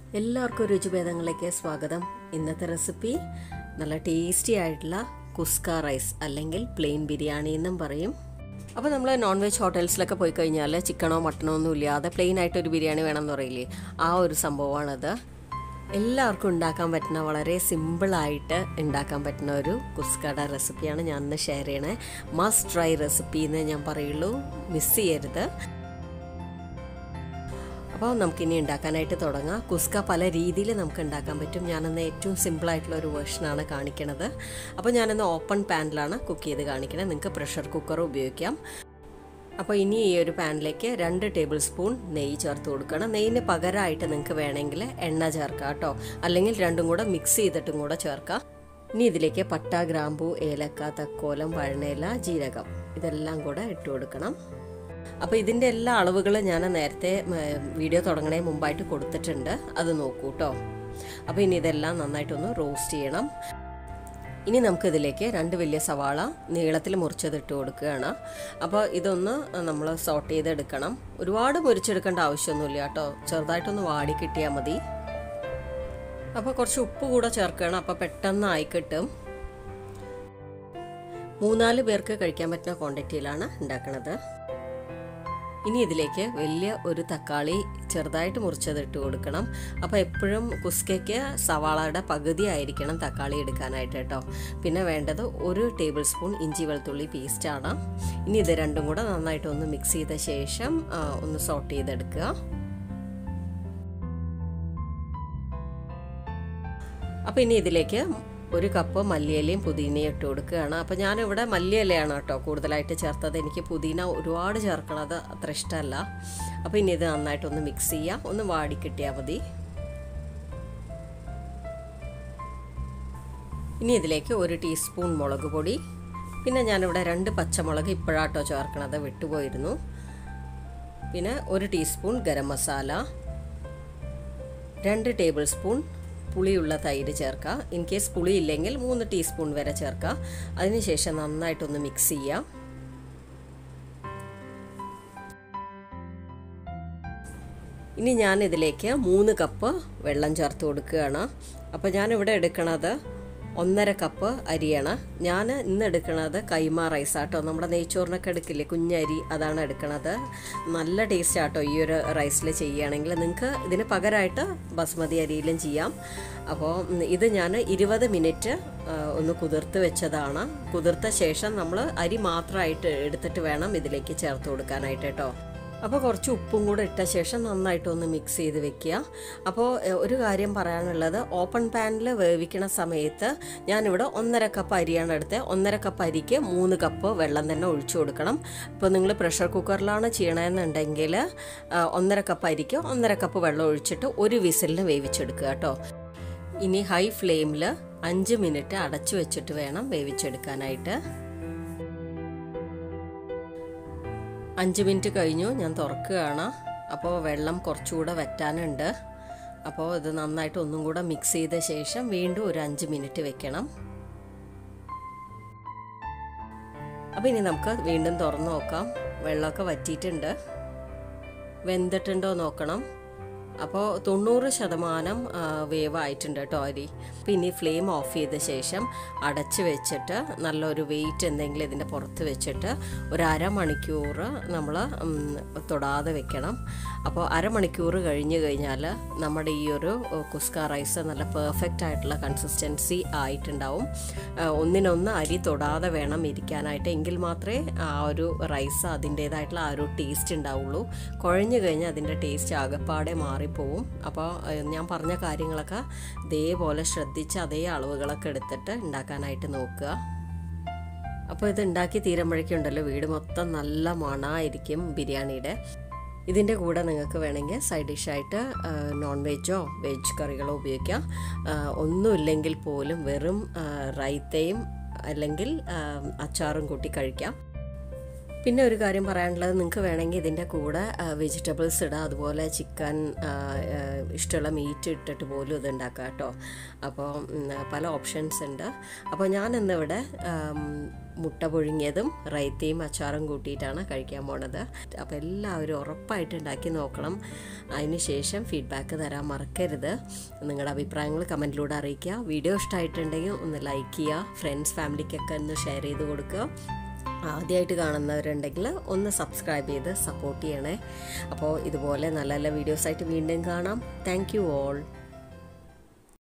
എല്ലാവർക്കും രുചിഭേദങ്ങളിലേക്ക് സ്വാഗതം ഇന്നത്തെ റെസിപ്പി നല്ല ടേസ്റ്റി ആയിട്ടുള്ള കുസ്ക റൈസ് അല്ലെങ്കിൽ പ്ലെയിൻ ബിരിയാണി എന്നും പറയും അപ്പോൾ നമ്മൾ നോൺ വെജ് ഹോട്ടൽസിലൊക്കെ പോയി കഴിഞ്ഞാൽ ചിക്കനോ മട്ടനോ ഒന്നും ഇല്ലാതെ പ്ലെയിൻ ആയിട്ടൊരു ബിരിയാണി വേണമെന്ന് പറയില്ലേ ആ ഒരു സംഭവമാണത് എല്ലാവർക്കും ഉണ്ടാക്കാൻ പറ്റുന്ന വളരെ സിമ്പിളായിട്ട് ഉണ്ടാക്കാൻ പറ്റുന്ന ഒരു കുസ്കയുടെ റെസിപ്പിയാണ് ഞാൻ ഇന്ന് ഷെയർ ചെയ്യണേ മസ്റ്റ് ട്രൈ റെസിപ്പി എന്ന് ഞാൻ പറയുള്ളൂ മിസ് ചെയ്യരുത് അപ്പോൾ നമുക്കിനി ഉണ്ടാക്കാനായിട്ട് തുടങ്ങാം കുസ്ക പല രീതിയിൽ നമുക്ക് ഉണ്ടാക്കാൻ പറ്റും ഞാനന്ന് ഏറ്റവും സിമ്പിളായിട്ടുള്ള ഒരു വേർഷനാണ് കാണിക്കണത് അപ്പോൾ ഞാനന്ന് ഓപ്പൺ പാനിലാണ് കുക്ക് ചെയ്ത് കാണിക്കണത് നിങ്ങൾക്ക് പ്രഷർ കുക്കർ ഉപയോഗിക്കാം അപ്പോൾ ഇനി ഈ ഒരു പാനിലേക്ക് രണ്ട് ടേബിൾ സ്പൂൺ നെയ്യ് ചേർത്ത് കൊടുക്കണം നെയ്യിന് പകരമായിട്ട് നിങ്ങൾക്ക് വേണമെങ്കിൽ എണ്ണ ചേർക്കാം കേട്ടോ അല്ലെങ്കിൽ രണ്ടും കൂടെ മിക്സ് ചെയ്തിട്ടും കൂടെ ചേർക്കാം ഇനി ഇതിലേക്ക് പട്ട ഗ്രാമ്പു ഏലക്ക തക്കോലം പഴനേല ജീരകം ഇതെല്ലാം കൂടെ ഇട്ട് കൊടുക്കണം അപ്പോൾ ഇതിൻ്റെ എല്ലാ അളവുകളും ഞാൻ നേരത്തെ വീഡിയോ തുടങ്ങണേ മുമ്പായിട്ട് കൊടുത്തിട്ടുണ്ട് അത് നോക്കൂ കേട്ടോ അപ്പോൾ ഇനി ഇതെല്ലാം നന്നായിട്ടൊന്ന് റോസ്റ്റ് ചെയ്യണം ഇനി നമുക്കിതിലേക്ക് രണ്ട് വലിയ സവാള നീളത്തിൽ മുറിച്ചത് ഇട്ട് കൊടുക്കുകയാണ് അപ്പോൾ ഇതൊന്ന് നമ്മൾ സോട്ട് ചെയ്തെടുക്കണം ഒരുപാട് മുരിച്ചെടുക്കേണ്ട ആവശ്യമൊന്നുമില്ല കേട്ടോ ചെറുതായിട്ടൊന്ന് വാടി കിട്ടിയാൽ മതി അപ്പോൾ കുറച്ച് ഉപ്പ് കൂടെ ചേർക്കണം അപ്പോൾ പെട്ടെന്ന് ആയി കിട്ടും മൂന്നാല് പേർക്ക് കഴിക്കാൻ പറ്റുന്ന ക്വാണ്ടിറ്റിയിലാണ് ഉണ്ടാക്കുന്നത് ഇനി ഇതിലേക്ക് വലിയ ഒരു തക്കാളി ചെറുതായിട്ട് മുറിച്ചത് ഇട്ട് കൊടുക്കണം അപ്പോൾ എപ്പോഴും കുസ്കയ്ക്ക് സവാളയുടെ പകുതി ആയിരിക്കണം തക്കാളി എടുക്കാനായിട്ട് കേട്ടോ പിന്നെ വേണ്ടത് ഒരു ടേബിൾ സ്പൂൺ ഇഞ്ചി വെളുത്തുള്ളി പേസ്റ്റാണ് ഇനി ഇത് രണ്ടും കൂടെ നന്നായിട്ട് ഒന്ന് മിക്സ് ചെയ്ത ശേഷം ഒന്ന് സോട്ട് ചെയ്തെടുക്കുക അപ്പോൾ ഇനി ഇതിലേക്ക് ഒരു കപ്പ് മല്ലിയിലയും പുതിനയും ഇട്ട് കൊടുക്കുകയാണ് അപ്പോൾ ഞാനിവിടെ മല്ലിയിലയാണ് കേട്ടോ കൂടുതലായിട്ട് ചേർത്തത് എനിക്ക് പുതിന ഒരുപാട് ചേർക്കണത് അത്ര ഇഷ്ടമല്ല അപ്പോൾ ഇനി ഇത് നന്നായിട്ടൊന്ന് മിക്സ് ചെയ്യാം ഒന്ന് വാടി കിട്ടിയാൽ മതി ഇനി ഇതിലേക്ക് ഒരു ടീസ്പൂൺ മുളക് പൊടി പിന്നെ ഞാനിവിടെ രണ്ട് പച്ചമുളക് ഇപ്പോഴാട്ടോ ചേർക്കണത് വിട്ടുപോയിരുന്നു പിന്നെ ഒരു ടീസ്പൂൺ ഗരം മസാല രണ്ട് ടേബിൾ സ്പൂൺ പുളിയുള്ള തൈര് ചേർക്കുക ഇൻ കേസ് പുളി ഇല്ലെങ്കിൽ മൂന്ന് ടീസ്പൂൺ വരെ ചേർക്കുക അതിനുശേഷം നന്നായിട്ടൊന്ന് മിക്സ് ചെയ്യാം ഇനി ഞാൻ ഇതിലേക്ക് മൂന്ന് കപ്പ് വെള്ളം ചേർത്ത് കൊടുക്കുകയാണ് അപ്പോൾ ഞാനിവിടെ എടുക്കണത് ഒന്നര കപ്പ് അരിയാണ് ഞാൻ ഇന്ന് എടുക്കുന്നത് കൈമ റൈസ് ആട്ടോ നമ്മുടെ നെയ്ച്ചോറിനൊക്കെ എടുക്കില്ലേ കുഞ്ഞരി അതാണ് എടുക്കണത് നല്ല ടേസ്റ്റ് ആട്ടോ ഈ ഒരു റൈസിൽ ചെയ്യുകയാണെങ്കിൽ നിങ്ങൾക്ക് ഇതിന് പകരമായിട്ട് ബസ്മതി അരിയിലും ചെയ്യാം അപ്പോൾ ഇത് ഞാൻ ഇരുപത് മിനിറ്റ് ഒന്ന് കുതിർത്ത് വെച്ചതാണ് കുതിർത്ത ശേഷം നമ്മൾ അരി മാത്രമായിട്ട് എടുത്തിട്ട് വേണം ഇതിലേക്ക് ചേർത്ത് കൊടുക്കാനായിട്ട് കേട്ടോ അപ്പോൾ കുറച്ച് ഉപ്പും കൂടെ ഇട്ട ശേഷം നന്നായിട്ടൊന്ന് മിക്സ് ചെയ്ത് വെക്കുക അപ്പോൾ ഒരു കാര്യം പറയാനുള്ളത് ഓപ്പൺ പാനിൽ വേവിക്കണ സമയത്ത് ഞാനിവിടെ ഒന്നര കപ്പ് അരിയാണ് എടുത്തത് ഒന്നര കപ്പ് അരിക്ക് മൂന്ന് കപ്പ് വെള്ളം തന്നെ ഒഴിച്ചു കൊടുക്കണം ഇപ്പോൾ നിങ്ങൾ പ്രഷർ കുക്കറിലാണ് ചെയ്യണമെന്നുണ്ടെങ്കിൽ ഒന്നര കപ്പ് അരിക്ക് ഒന്നര കപ്പ് വെള്ളം ഒഴിച്ചിട്ട് ഒരു വിസിലിന് വേവിച്ചെടുക്കുക കേട്ടോ ഇനി ഹൈ ഫ്ലെയിമിൽ അഞ്ച് മിനിറ്റ് അടച്ചു വെച്ചിട്ട് വേണം വേവിച്ചെടുക്കാനായിട്ട് അഞ്ച് മിനിറ്റ് കഴിഞ്ഞു ഞാൻ തുറക്കുകയാണ് അപ്പോൾ വെള്ളം കുറച്ചുകൂടെ വറ്റാനുണ്ട് അപ്പോൾ ഇത് നന്നായിട്ട് ഒന്നും കൂടെ മിക്സ് ചെയ്ത ശേഷം വീണ്ടും ഒരു അഞ്ച് മിനിറ്റ് വെക്കണം അപ്പോൾ ഇനി നമുക്ക് വീണ്ടും തുറന്ന് നോക്കാം വെള്ളമൊക്കെ വറ്റിയിട്ടുണ്ട് വെന്തിട്ടുണ്ടോ നോക്കണം അപ്പോൾ തൊണ്ണൂറ് ശതമാനം വേവ് ആയിട്ടുണ്ട് കേട്ടോ അരി പിന്നെ ഫ്ലെയിം ഓഫ് ചെയ്ത ശേഷം അടച്ച് വെച്ചിട്ട് നല്ലൊരു വെയിറ്റ് എന്തെങ്കിലും ഇതിൻ്റെ പുറത്ത് വെച്ചിട്ട് ഒരു അരമണിക്കൂർ നമ്മൾ തൊടാതെ വെക്കണം അപ്പോൾ അരമണിക്കൂർ കഴിഞ്ഞ് കഴിഞ്ഞാൽ നമ്മുടെ ഈ ഒരു കുസ്ക റൈസ് നല്ല പെർഫെക്റ്റ് ആയിട്ടുള്ള കൺസിസ്റ്റൻസി ആയിട്ടുണ്ടാവും ഒന്നിനൊന്ന് അരി തൊടാതെ വേണം ഇരിക്കാനായിട്ട് എങ്കിൽ മാത്രമേ ആ ഒരു റൈസ് അതിൻ്റേതായിട്ടുള്ള ആ ഒരു ടേസ്റ്റ് ഉണ്ടാവുള്ളൂ കുഴഞ്ഞു കഴിഞ്ഞാൽ അതിൻ്റെ ടേസ്റ്റ് ആകെപ്പാടെ മാറിപ്പോവും അപ്പോൾ ഞാൻ പറഞ്ഞ കാര്യങ്ങളൊക്കെ ഇതേപോലെ ശ്രദ്ധിച്ച് അതേ അളവുകളൊക്കെ എടുത്തിട്ട് ഉണ്ടാക്കാനായിട്ട് നോക്കുക അപ്പോൾ ഇത് ഉണ്ടാക്കി തീരുമ്പോഴേക്കുണ്ടല്ലോ വീട് മൊത്തം നല്ല മണമായിരിക്കും ബിരിയാണിയുടെ ഇതിൻ്റെ കൂടെ നിങ്ങൾക്ക് വേണമെങ്കിൽ സൈഡ് ഡിഷായിട്ട് നോൺ വെജോ വെജ് കറികളോ ഉപയോഗിക്കാം ഒന്നുമില്ലെങ്കിൽ പോലും വെറും റൈത്തയും അല്ലെങ്കിൽ അച്ചാറും കൂട്ടി കഴിക്കാം പിന്നെ ഒരു കാര്യം പറയാനുള്ളത് നിങ്ങൾക്ക് വേണമെങ്കിൽ ഇതിൻ്റെ കൂടെ വെജിറ്റബിൾസ് ഇടാം അതുപോലെ ചിക്കൻ ഇഷ്ടമുള്ള മീറ്റ് ഇട്ടിട്ട് പോലും ഇത് ഉണ്ടാക്കാം കേട്ടോ അപ്പോൾ ഉം, പല ഓപ്ഷൻസ് ഉണ്ട് അപ്പോൾ ഞാൻ ഇന്നിവിടെ ആം, മുട്ട പുഴുങ്ങിയതും റൈത്തയും അച്ചാറും കൂട്ടിയിട്ടാണ് കഴിക്കാൻ പോണത് അപ്പോൾ എല്ലാവരും ഉറപ്പായിട്ട് ഉണ്ടാക്കി നോക്കണം അതിന് ശേഷം ഫീഡ്ബാക്ക് തരാൻ മറക്കരുത് നിങ്ങളുടെ അഭിപ്രായങ്ങൾ കമൻറ്റിലൂടെ അറിയിക്കുക വീഡിയോ ഇഷ്ടമായിട്ടുണ്ടെങ്കിൽ ഒന്ന് ലൈക്ക് ചെയ്യുക ഫ്രണ്ട്സ് ഫാമിലിക്കൊക്കെ ഒന്ന് ഷെയർ ചെയ്ത് കൊടുക്കുക ആദ്യമായിട്ട് കാണുന്നവരുണ്ടെങ്കിൽ ഒന്ന് സബ്സ്ക്രൈബ് ചെയ്ത് സപ്പോർട്ട് ചെയ്യണേ അപ്പോൾ ഇതുപോലെ നല്ല നല്ല വീഡിയോസായിട്ട് വീണ്ടും കാണാം താങ്ക് യു ഓൾ